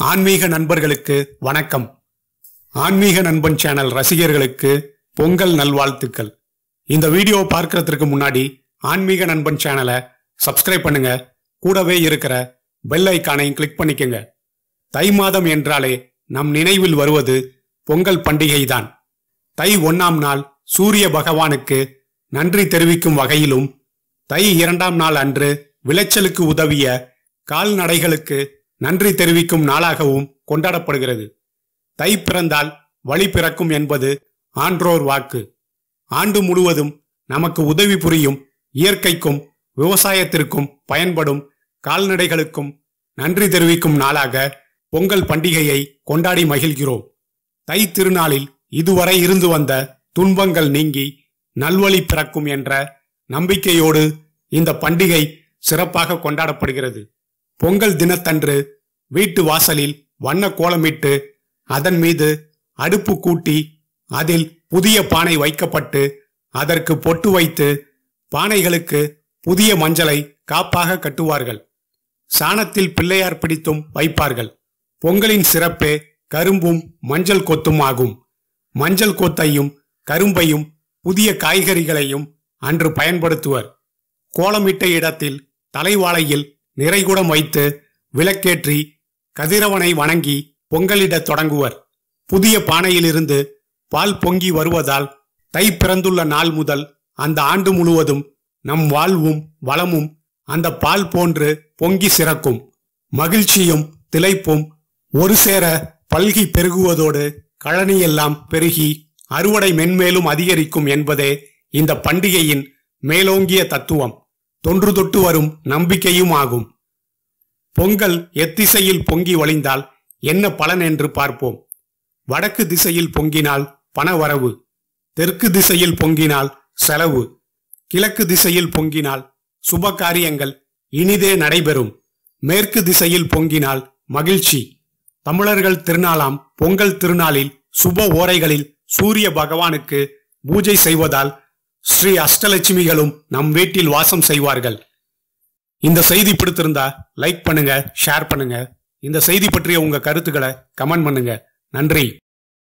ஆன்மீக நண்பர்களுக்கு வணக்கம் ஆன்மீக நண்பன் சேனல் ரசிகர்களுக்கு பொங்கல் நல்வாழ்த்துக்கள் இந்த வீடியோ பார்க்கறதுக்கு முன்னாடி ஆன்மீக நண்பன் சேனலை சப்ஸ்கிரைப் பண்ணுங்க கூடவே இருக்கிற பெல் ஐக்கானையும் கிளிக் பண்ணிக்கங்க தை மாதம் என்றாலே நம் நினைவில் வருவது பொங்கல் பண்டிகைதான் தை ஒன்னாம் நாள் சூரிய பகவானுக்கு நன்றி தெரிவிக்கும் வகையிலும் தை இரண்டாம் நாள் அன்று விளைச்சலுக்கு உதவிய கால்நடைகளுக்கு நன்றி தெரிவிக்கும் நாளாகவும் கொண்டாடப்படுகிறது தை பிறந்தால் வழி பிறக்கும் என்பது ஆன்றோர் வாக்கு ஆண்டு முழுவதும் நமக்கு உதவி புரியும் இயற்கைக்கும் விவசாயத்திற்கும் பயன்படும் கால்நடைகளுக்கும் நன்றி தெரிவிக்கும் நாளாக பொங்கல் பண்டிகையை கொண்டாடி மகிழ்கிறோம் தை திருநாளில் இதுவரை இருந்து வந்த துன்பங்கள் நீங்கி நல்வழி பிறக்கும் என்ற நம்பிக்கையோடு இந்த பண்டிகை சிறப்பாக கொண்டாடப்படுகிறது பொங்கல் தினத்தன்று வீட்டு வாசலில் வண்ண கோலமிட்டு அதன் மீது அடுப்பு கூட்டி அதில் புதிய பானை வைக்கப்பட்டு அதற்கு பொட்டு வைத்து பானைகளுக்கு புதிய மஞ்சளை காப்பாக கட்டுவார்கள் சாணத்தில் பிள்ளையார் பிடித்தும் வைப்பார்கள் பொங்கலின் சிறப்பே கரும்பும் மஞ்சள் கொத்தும் ஆகும் மஞ்சள் கொத்தையும் கரும்பையும் புதிய காய்கறிகளையும் அன்று பயன்படுத்துவர் கோலமிட்ட இடத்தில் தலைவாழையில் நிறைகுடம் வைத்து விளக்கேற்றி கதிரவனை வணங்கி பொங்கலிடத் தொடங்குவர் புதிய பானையிலிருந்து பால் பொங்கி வருவதால் தை பிறந்துள்ள நாள் முதல் அந்த ஆண்டு முழுவதும் நம் வாழ்வும் வளமும் அந்த பால் போன்று பொங்கி சிறக்கும் மகிழ்ச்சியும் திளைப்பும் ஒரு சேர பல்கி பெருகுவதோடு கழனியெல்லாம் பெருகி அறுவடை மென்மேலும் அதிகரிக்கும் என்பதே இந்த பண்டிகையின் மேலோங்கிய தத்துவம் தொன்று தொட்டு வரும் நம்பிக்கையும் ஆகும் பொங்கல் எத்திசையில் பொங்கி வழிந்தால் என்ன பலன் என்று பார்ப்போம் வடக்கு திசையில் பொங்கினால் பணவரவு தெற்கு திசையில் பொங்கினால் செலவு கிழக்கு திசையில் பொங்கினால் சுப காரியங்கள் இனிதே நடைபெறும் மேற்கு திசையில் பொங்கினால் மகிழ்ச்சி தமிழர்கள் திருநாளாம் பொங்கல் திருநாளில் சுப ஓரைகளில் சூரிய பகவானுக்கு பூஜை செய்வதால் ஸ்ரீ அஷ்டலட்சுமிகளும் நம் வீட்டில் வாசம் செய்வார்கள் இந்த செய்தி பிடித்திருந்தா லைக் பண்ணுங்க ஷேர் பண்ணுங்க இந்த செய்தி பற்றிய உங்க கருத்துக்களை கமெண்ட் பண்ணுங்க நன்றி